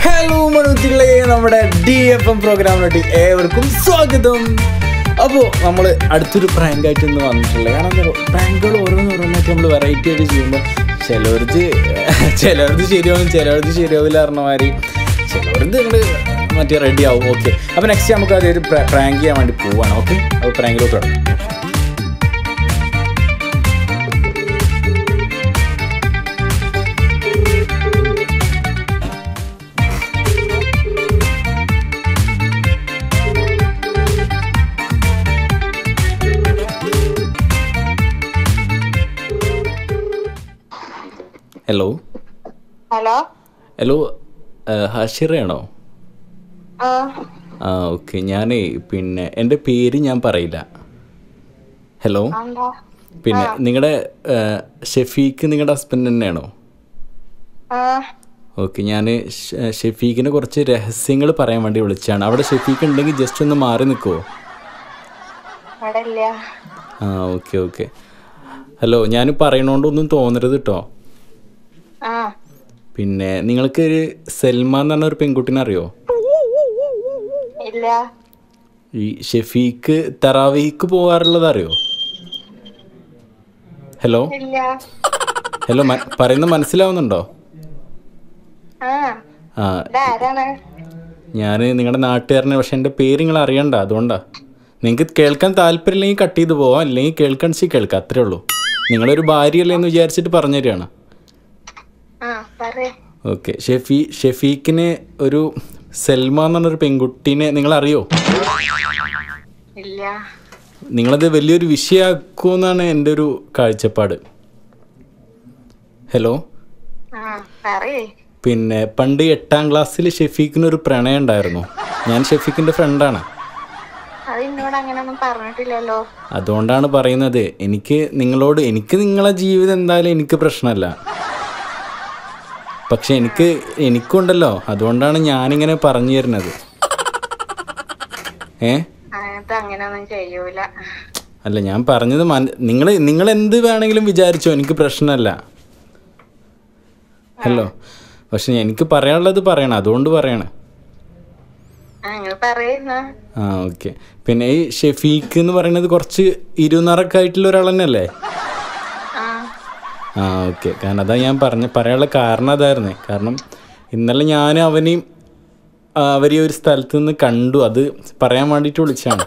Hello മണുത്തികളെ നമ്മുടെ D F M പ്രോഗ്രാമിലോട്ട് ഏവർക്കും സ്വാഗതം അപ്പോൾ നമ്മൾ അടുത്തൊരു പ്രാങ്ക് ആയിട്ട് ഇന്ന് വന്നിട്ടുള്ളത് കാരണം എന്താ പ്രാങ്കുകൾ ഓരോന്ന് ഓരോന്നായിട്ട് നമ്മൾ വെറൈറ്റി ആയിട്ട് ചെയ്യുമ്പോൾ ചിലവർക്ക് ചിലവർക്ക് ശരിയാവും ചിലവർക്ക് ശരിയാവില്ല പറഞ്ഞ മാതിരി ചിലവർക്ക് നിങ്ങൾ മറ്റേ റെഡി ആവും ഓക്കെ അപ്പോൾ നെക്സ്റ്റ് നമുക്ക് അതൊരു പ്രാങ്ക് ചെയ്യാൻ വേണ്ടി പോവാണ് ഓക്കെ അപ്പോൾ പ്രാങ്കിലോട്ട് തുടങ്ങാം ഹലോ ഹലോ ഹലോ ഹഷിറയാണോ ആ ആ ഓക്കെ ഞാനേ പിന്നെ എൻ്റെ പേര് ഞാൻ പറയില്ല ഹലോ എന്താ പിന്നെ നിങ്ങളുടെ ഷെഫീക്ക് നിങ്ങളുടെ ഹസ്ബൻഡ് തന്നെയാണോ ആ ഓക്കെ ഞാൻ ഷെഫീക്കിന് കുറച്ച് രഹസ്യങ്ങൾ പറയാൻ വേണ്ടി വിളിച്ചാണ് അവിടെ ഷെഫീക്ക് ഉണ്ടെങ്കിൽ ജസ്റ്റ് ഒന്ന് മാറി നിൽക്കുമോ ഇവിടെ ഇല്ല ആ ഓക്കെ ഓക്കെ ഹലോ ഞാൻ പറയണോണ്ടൊന്നും തോന്നരുത് കേട്ടോ ആ പിന്നെ നിങ്ങൾക്ക് ഒരു സെൽമ എന്ന് പറഞ്ഞ ഒരു പെൺകുട്ടീനെ അറിയോ ഇല്ല ഈ ഷെഫീക്ക് തറാവീക്ക് പോകാറുള്ളത് അറിയോ ഹലോ ഇല്ല ഹലോ മ- പറയുന്നത് മനസ്സിലാവുന്നുണ്ടോ ആ ആ ഇതാരാണ് ഞാൻ നിങ്ങളുടെ നാട്ടുകാരനെ പക്ഷെ എൻ്റെ പേര് നിങ്ങൾ അറിയണ്ട അതുകൊണ്ടാ നിങ്ങൾക്ക് കേൾക്കാൻ താല്പര്യമില്ലെങ്കിൽ കട്ട് ചെയ്ത് പോവാം അല്ലെങ്കിൽ കേൾക്കാൻ ശരി കേൾക്കാം അത്രേ ഉള്ളൂ നിങ്ങളൊരു ഭാര്യയല്ലേ എന്ന് വിചാരിച്ചിട്ട് പറഞ്ഞു തരികയാണ് ആ പറയ് ഓക്കെ ഷെഫി ഷെഫീക്കിന് ഒരു സെൽമ എന്ന് പറഞ്ഞൊരു പെൺകുട്ടീനെ നിങ്ങൾ അറിയോ ഇല്ല നിങ്ങളത് വലിയൊരു വിഷയമാക്കുമെന്നാണ് എൻ്റെ ഒരു കാഴ്ചപ്പാട് ഹലോ ആ പറയ് പിന്നെ പണ്ട് എട്ടാം ക്ലാസ്സിൽ ഷെഫീക്കിന് ഒരു പ്രണയം ഉണ്ടായിരുന്നു ഞാൻ ഷെഫീക്കിൻ്റെ ഫ്രണ്ടാണ് അത് എന്നോട് അങ്ങനെയൊന്നും പറഞ്ഞിട്ടില്ലല്ലോ അതുകൊണ്ടാണ് പറയുന്നത് എനിക്ക് നിങ്ങളോട് എനിക്ക് നിങ്ങളെ ജീവിതം എന്തായാലും എനിക്ക് പ്രശ്നമല്ല പക്ഷെ എനിക്ക് എനിക്കുണ്ടല്ലോ അതുകൊണ്ടാണ് ഞാനിങ്ങനെ പറഞ്ഞു തരുന്നത് ഏ അങ്ങനത്തെ അങ്ങനെയൊന്നും ചെയ്യൂല അല്ല ഞാൻ പറഞ്ഞത് മന നിങ്ങൾ നിങ്ങൾ എന്ത് വേണമെങ്കിലും വിചാരിച്ചോ എനിക്ക് പ്രശ്നമല്ല ഹലോ പക്ഷെ എനിക്ക് പറയാനുള്ളത് പറയണം അതുകൊണ്ട് പറയണേ ആ നിങ്ങൾ പറയുന്ന ആ ഓക്കെ പിന്നെ ഈ ഷെഫീക്ക് എന്ന് പറയുന്നത് കുറച്ച് ഇരുന്നറൊക്കെ ആയിട്ടുള്ള ഒരാൾ തന്നെയല്ലേ ആ ആ ഓക്കെ കാരണം അതാ ഞാൻ പറഞ്ഞ പറയാനുള്ള കാരണം അതായിരുന്നേ കാരണം ഇന്നലെ ഞാൻ അവനെയും ആ, അവരെ ഒരു സ്ഥലത്ത് നിന്ന് കണ്ടു അത് പറയാൻ വേണ്ടിയിട്ട് വിളിച്ചാണ്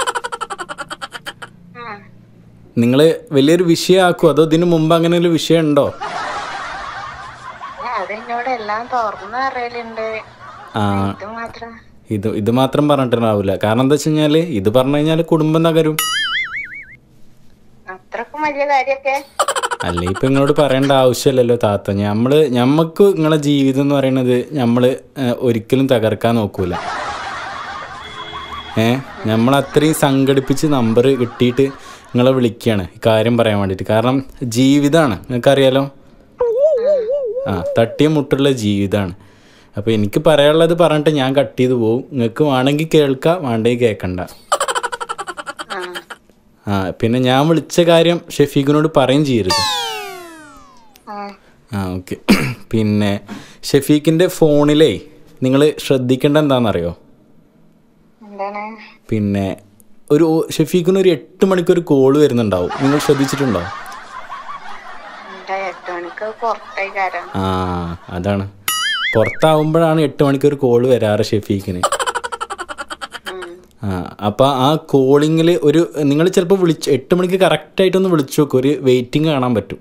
ആ നിങ്ങൾ വലിയൊരു വിഷയമാക്കുമോ അതോ ഇതിനു മുമ്പ് അങ്ങനെ ഒരു വിഷയം ഉണ്ടോ അത് എന്നോട് എല്ലാം തുറന്നു അറിയലുണ്ട് ആ ഇത് മാത്രം ഇത് ഇത് മാത്രം പറഞ്ഞിട്ടുണ്ടാവില്ല കാരണം എന്താ വെച്ച് കഴിഞ്ഞാൽ ഇത് പറഞ്ഞു കഴിഞ്ഞാൽ കുടുംബം തകരും അത്രക്കും വലിയ കാര്യൊക്കെ അല്ലേ ഇപ്പം നിങ്ങളോട് പറയേണ്ട ആവശ്യമില്ലല്ലോ താത്ത നമ്മൾ ഞമ്മക്ക് നിങ്ങളെ ജീവിതം എന്ന് പറയുന്നത് നമ്മൾ ഒരിക്കലും തകർക്കാൻ നോക്കൂല ഏ നമ്മൾ അത്രയും സംഘടിപ്പിച്ച് നമ്പർ കിട്ടിയിട്ട് നിങ്ങളെ വിളിക്കുകയാണ് ഈ കാര്യം പറയാൻ വേണ്ടിയിട്ട് കാരണം ജീവിതമാണ് നിങ്ങൾക്കറിയാലോ ആ തട്ടിയ മുട്ടുള്ള ജീവിതമാണ് അപ്പോൾ എനിക്ക് പറയാനുള്ളത് പറഞ്ഞിട്ട് ഞാൻ കട്ട് ചെയ്ത് പോവും നിങ്ങൾക്ക് വേണമെങ്കിൽ കേൾക്കാം വേണ്ടെങ്കിൽ കേൾക്കണ്ട ആ ആ പിന്നെ ഞാൻ വിളിച്ച കാര്യം ഷെഫീഖിനോട് പറയും ചെയ്യരുത് ആ ആ ഓക്കെ പിന്നെ ഷെഫീഖിൻ്റെ ഫോണിലേ നിങ്ങൾ ശ്രദ്ധിക്കേണ്ട എന്താണെന്നറിയോ എന്താണ് പിന്നെ ഒരു ഷെഫീഖിന് ഒരു എട്ട് മണിക്ക് ഒരു കോള് വരുന്നുണ്ടാവും നിങ്ങൾ ശ്രദ്ധിച്ചിട്ടുണ്ടോ എന്റെ എട്ട് മണിക്ക് പുറത്തായി കാരം ആ അതാണ് പുറത്താവുമ്പോഴാണ് എട്ട് മണിക്ക് ഒരു കോള് വരാറ് ഷെഫീഖിന് ആ അപ്പോൾ ആ കോളിങ്ങിൽ ഒരു നിങ്ങൾ ചിലപ്പോൾ വിളിച്ച് എട്ട് മണിക്ക് കറക്റ്റായിട്ടൊന്ന് വിളിച്ചു നോക്കും ഒരു വെയിറ്റിംഗ് കാണാൻ പറ്റും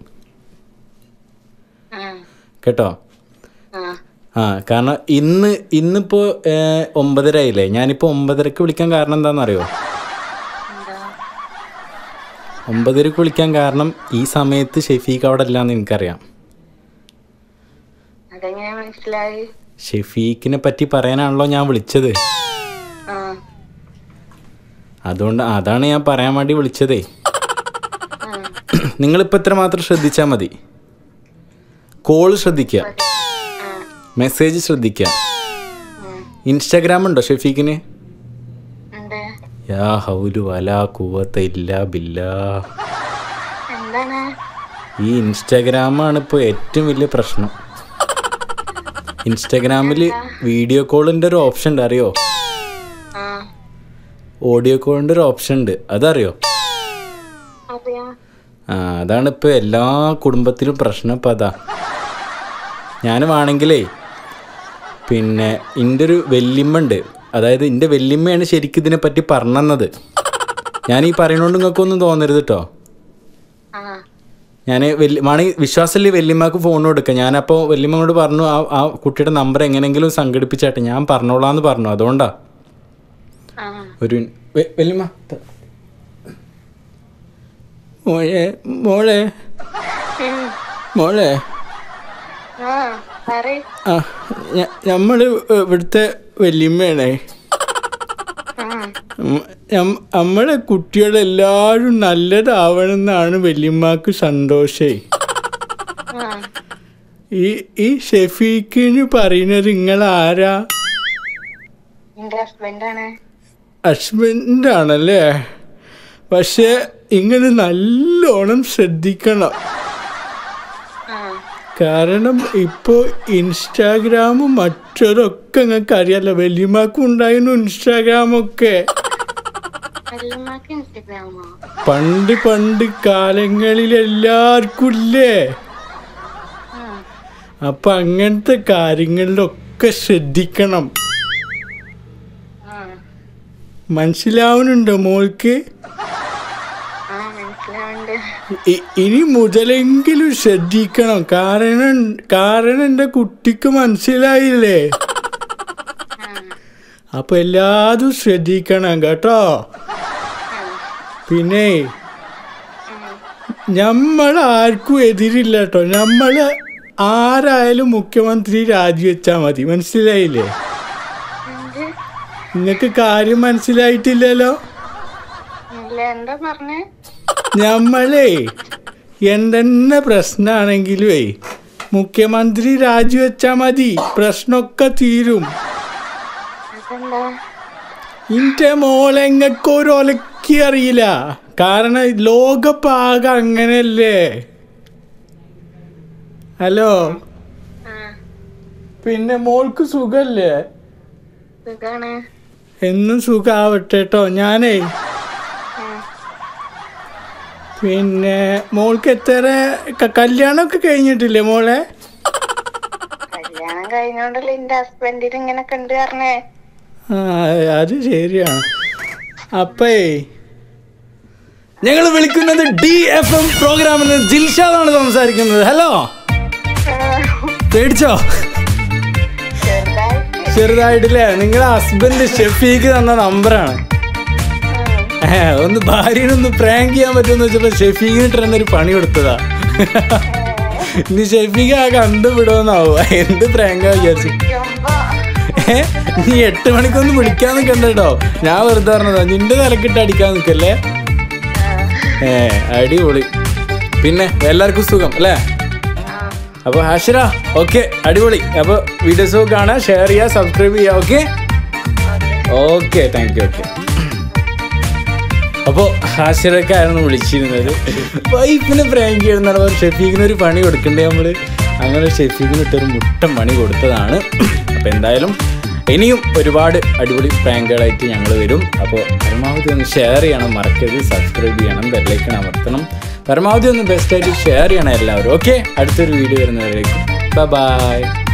കേട്ടോ ആ ആ കാരണം ഇന്ന് ഇന്നിപ്പോൾ ഒമ്പതര ആയില്ലേ ഞാനിപ്പോൾ ഒമ്പതരക്ക് വിളിക്കാൻ കാരണം എന്താണെന്നറിയോ എന്താ ഒമ്പതരക്ക് വിളിക്കാൻ കാരണം ഈ സമയത്ത് ഷെഫീഖ് അവിടെ ഇല്ലാന്ന് എനിക്കറിയാം അതെങ്ങനെ മനസ്സിലായി ഷെഫീഖിനെ പറ്റി പറയാനാണല്ലോ ഞാൻ വിളിച്ചത് ആ അതുകൊണ്ട് അതാണ് ഞാൻ പറയാൻ വേണ്ടി വിളിച്ചതേ ആ നിങ്ങളിപ്പോൾ ഇത്ര മാത്രം ശ്രദ്ധിച്ചാൽ മതി കോള് ശ്രദ്ധിക്കുക ആ മെസ്സേജ് ശ്രദ്ധിക്കുക ഉം. ഇൻസ്റ്റാഗ്രാം ഉണ്ടോ ഷെഫീഖിന് ഉണ്ട് യാ ഹൗലു വലാ കൂവത്ത ഇല്ല ബില്ലാ എന്താണ് ഈ ഇൻസ്റ്റാഗ്രാമാണ് ഇപ്പോൾ ഏറ്റവും വലിയ പ്രശ്നം ഇൻസ്റ്റാഗ്രാമിൽ വീഡിയോ കോളിൻ്റെ ഒരു ഓപ്ഷൻ ഉണ്ട് അറിയോ ആ ഓഡിയോ കോളിൻ്റെ ഒരു ഓപ്ഷൻ ഉണ്ട് അതറിയോ അറിയാ ആ അതാണ് ഇപ്പോൾ എല്ലാ കുടുംബത്തിലും പ്രശ്നം ഇപ്പം അതാ ഞാൻ വേണമെങ്കിലേ പിന്നെ എൻ്റെ ഒരു വെല്ലിമ്മ ഉണ്ട് അതായത് എൻ്റെ വെല്ലിമ്മയാണ് ശരിക്കും ഇതിനെപ്പറ്റി പറഞ്ഞത് ഞാൻ ഈ പറയുന്നതുകൊണ്ട് നിങ്ങൾക്കൊന്നും തോന്നരുത് കേട്ടോ ആ ഞാൻ വലിയ മണി വിശ്വാസമില്ലേ വല്യമ്മക്ക് ഫോൺ കൊടുക്കുക ഞാനപ്പോൾ വല്യമ്മയോട് പറഞ്ഞു ആ ആ കുട്ടിയുടെ നമ്പർ എങ്ങനെയെങ്കിലും സംഘടിപ്പിച്ചാട്ടെ ഞാൻ പറഞ്ഞോളാന്ന് പറഞ്ഞു അതുകൊണ്ടാ ആ ഒരു വെ- വല്യമ്മ ത- മോളെ മോളെ ഉം. മോളെ ആ പറയ് ആ നമ്മൾ ഇവിടുത്തെ വല്യമ്മയാണേ ആ ഉം, ഞം- നമ്മളെ കുട്ടികളെല്ലാവരും നല്ലതാവണമെന്നാണ് വല്യമ്മക്ക് സന്തോഷേ ആ ഈ ഈ ഷെഫീഖിന് പറയുന്നത് നിങ്ങൾ ആരാ എന്റെ ഹസ്ബൻഡാണ് ഹസ്ബൻഡാണല്ലേ പക്ഷെ ഇങ്ങനെ നല്ലോണം ശ്രദ്ധിക്കണം ആ കാരണം ഇപ്പോൾ ഇൻസ്റ്റാഗ്രാമും മറ്റതൊക്കെ നിങ്ങൾക്ക് അറിയാലോ വലിയമാക്കും ഉണ്ടായിരുന്നു ഇൻസ്റ്റാഗ്രാമൊക്കെ വല്യമ്മക്ക് ഇൻസ്റ്റഗ്രാമോ പണ്ട് പണ്ട് കാലങ്ങളിൽ എല്ലാവർക്കും ഇല്ലേ ആ അപ്പൊ അങ്ങനത്തെ കാര്യങ്ങളിലൊക്കെ ശ്രദ്ധിക്കണം ആ മനസ്സിലാവുന്നുണ്ടോ മോൾക്ക് ആ മനസ്സിലാവുണ്ട് ഇ- ഇനി മുതലെങ്കിലും ശ്രദ്ധിക്കണം കാരണം കാരണം എൻ്റെ കുട്ടിക്ക് മനസ്സിലായില്ലേ ആ അപ്പൊ എല്ലാതും ശ്രദ്ധിക്കണം കേട്ടോ പിന്നെ നമ്മൾ ആർക്കും എതിരില്ല കേട്ടോ നമ്മൾ ആരായാലും മുഖ്യമന്ത്രി രാജിവെച്ചാൽ മതി മനസ്സിലായില്ലേ എന്ത് നിങ്ങൾക്ക് കാര്യം മനസ്സിലായിട്ടില്ലല്ലോ ഇല്ല എന്താ പറഞ്ഞേ നമ്മളേ എന്തെന്നെ പ്രശ്നമാണെങ്കിലുമേ മുഖ്യമന്ത്രി രാജിവെച്ചാൽ മതി പ്രശ്നമൊക്കെ തീരും അതെന്താ ഇന്റെ മോളെങ്ങക്ക് ഒരു ഒലക്കി അറിയില്ല കാരണം ലോകപ്പാക അങ്ങനെയല്ലേ ഹലോ ആ പിന്നെ മോൾക്ക് സുഖല്ലേ സുഖാണ് എന്നും സുഖാവട്ടെ കേട്ടോ ഞാനേ ആ പിന്നെ മോൾക്ക് എത്ര ക- കല്യാണമൊക്കെ കഴിഞ്ഞിട്ടില്ലേ മോളെ കല്യാണം കഴിഞ്ഞോണ്ടല്ലേ എന്റെ ഹസ്ബൻഡിന് ഇങ്ങനെ കണ്ടു പറഞ്ഞേ ആ അത് ശരിയാണ് അപ്പേ ഞങ്ങൾ വിളിക്കുന്നത് ഡി എഫ് എം പ്രോഗ്രാമിൽ നിന്ന് ജിൽഷാദാണ് സംസാരിക്കുന്നത് ഹലോ പേടിച്ചോ ചെറുതായിട്ട് ചെറുതായിട്ടില്ലേ നിങ്ങളെ ഹസ്ബൻഡ് ഷെഫീക്ക് തന്ന നമ്പറാണ് ഏ, ഒന്ന് ഭാര്യനൊന്ന് പ്രാങ്ക് ചെയ്യാൻ പറ്റുമെന്ന് വെച്ചപ്പോ ഷെഫീഖിന് ഇട്ടെന്നൊരു പണി കൊടുത്തതാ ഇനി ഷെഫീഖ് ആ കണ്ടുവിടുമെന്നാവോ എന്ത് പ്രാങ്കാ വിചാരിച്ചു ഇരിക്കുമ്പോ ഏ, നീ എട്ട് മണിക്കൊന്നും വിളിക്കാൻ നിൽക്കണ്ട കേട്ടോ ഞാൻ വെറുതെ പറഞ്ഞതാ നിന്റെ തലക്കിട്ട് അടിക്കാൻ നിൽക്കല്ലേ ഏ അടിപൊളി പിന്നെ എല്ലാവർക്കും സുഖം അല്ലേ ആ അപ്പൊ ഹാഷിറ ഓക്കെ അടിപൊളി അപ്പൊ വീഡിയോസ് കാണാം ഷെയർ ചെയ്യുക സബ്സ്ക്രൈബ് ചെയ്യുക okay okay thank you okay അപ്പോൾ ഹാഷിറക്കായിരുന്നു വിളിച്ചിരുന്നത് വൈഫിനെ പ്രാങ്ക് ചെയ്യുന്ന ഷെഫീഖിന് ഒരു പണി കൊടുക്കണ്ടേ നമ്മൾ അങ്ങനെ ഷെഫീഖിന് ഇട്ടൊരു മുട്ടൻ പണി കൊടുത്തതാണ് അപ്പോൾ എന്തായാലും ഇനിയും ഒരുപാട് അടിപൊളി പ്രാങ്കുകളായിട്ട് ഞങ്ങൾ വരും അപ്പോൾ പരമാവധി ഒന്ന് ഷെയർ ചെയ്യണം മറക്കരുത് സബ്സ്ക്രൈബ് ചെയ്യണം ബെല്ലൈക്കൺ അമർത്തണം പരമാവധി ഒന്ന് ബെസ്റ്റായിട്ട് ഷെയർ ചെയ്യണം എല്ലാവരും ഓക്കെ അടുത്തൊരു വീഡിയോ വരുന്നവരേക്കും ബൈ